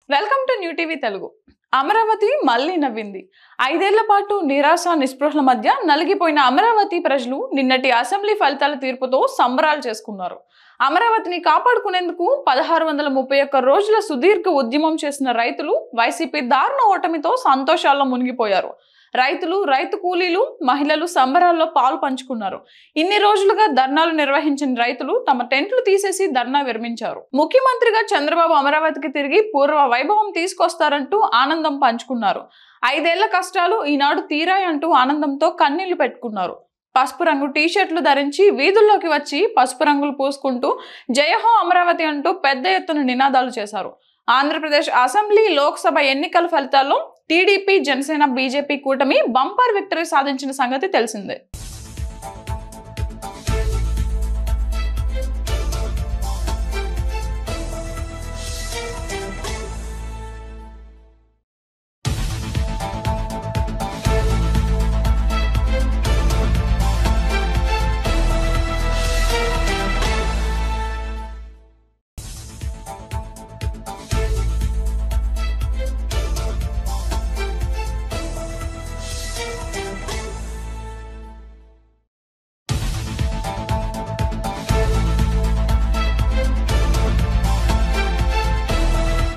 welcome to new TV Telugu Amaravati మళ్ళీ నవ్వింది ఐదేళ్ల పాటు నిరాశ నిస్పృహల మధ్య నలిగిపోయిన అమరావతి ప్రజలు నిన్నటి అసెంబ్లీ ఫలితాల తీర్పుతో సంబరాలు చేసుకున్నారు అమరావతిని కాపాడుకునేందుకు పదహారు వందల ముప్పై ఒక్క రోజుల సుదీర్ఘ ఉద్యమం చేసిన రైతులు వైసీపీ దారుణ ఓటమితో సంతోషాల్లో మునిగిపోయారు రైతులు రైతు కూలీలు మహిళలు సంబరాల్లో పాలు పంచుకున్నారు ఇన్ని రోజులుగా ధర్నాలు నిర్వహించిన రైతులు తమ టెంట్లు తీసేసి ధర్నా విరమించారు ముఖ్యమంత్రిగా చంద్రబాబు అమరావతికి తిరిగి పూర్వ వైభవం తీసుకొస్తారంటూ ఆనందం పంచుకున్నారు ఐదేళ్ల కష్టాలు ఈనాడు తీరాయంటూ ఆనందంతో కన్నీళ్లు పెట్టుకున్నారు పసుపు రంగు టీషర్ట్లు ధరించి వీధుల్లోకి వచ్చి పసుపు రంగులు పూసుకుంటూ జయహో అమరావతి అంటూ పెద్ద ఎత్తున నినాదాలు చేశారు ఆంధ్రప్రదేశ్ అసెంబ్లీ లోక్సభ ఎన్నికల ఫలితాల్లో టీడీపీ జనసేన బీజేపీ కూటమి బంపర్ విక్టరీ సాధించిన సంగతి తెలిసిందే